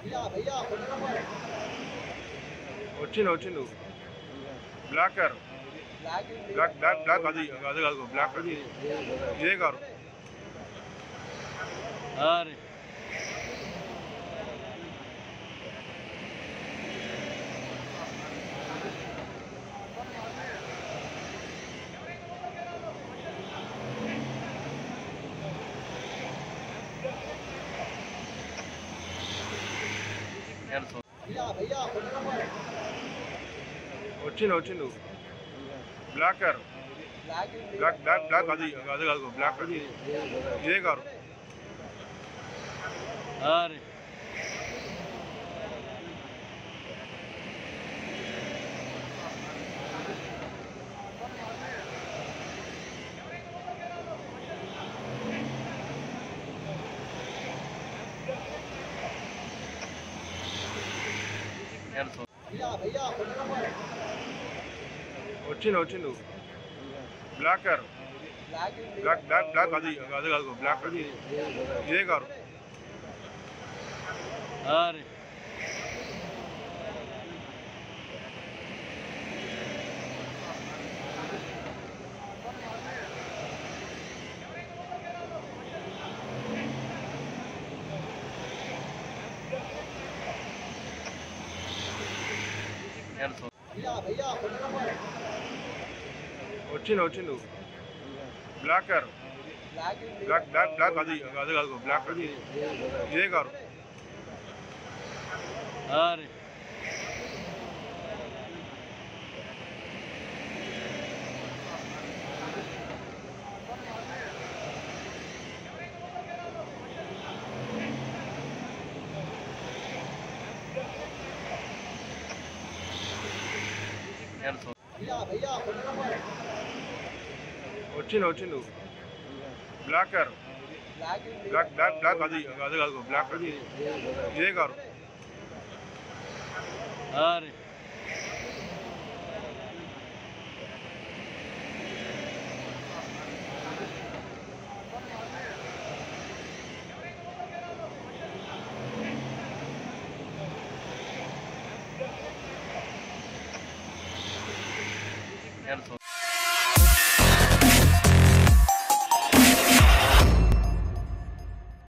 వచ్చిండు వచ్చిండు black car black black black అది అది కాదు బ్లాక్ అది ఇదే కారు అరే వచ్చిండు వచ్చిండు black car black black black అది అది కాదు బ్లాక్ అది ఇదే కారు అరే వచ్చిండు వచ్చిండు black car black black black అది అది కాదు బ్లాక్ అది ఇదే కారు అరే వచ్చిండు వచ్చిండు black car black black black అది అది కాదు బ్లాక్ అది ఇదే కారు అరే వచ్చిండు వచ్చిండు black car black black black అది అది కాదు బ్లాక్ అది ఇదే కారు అరే Nelson.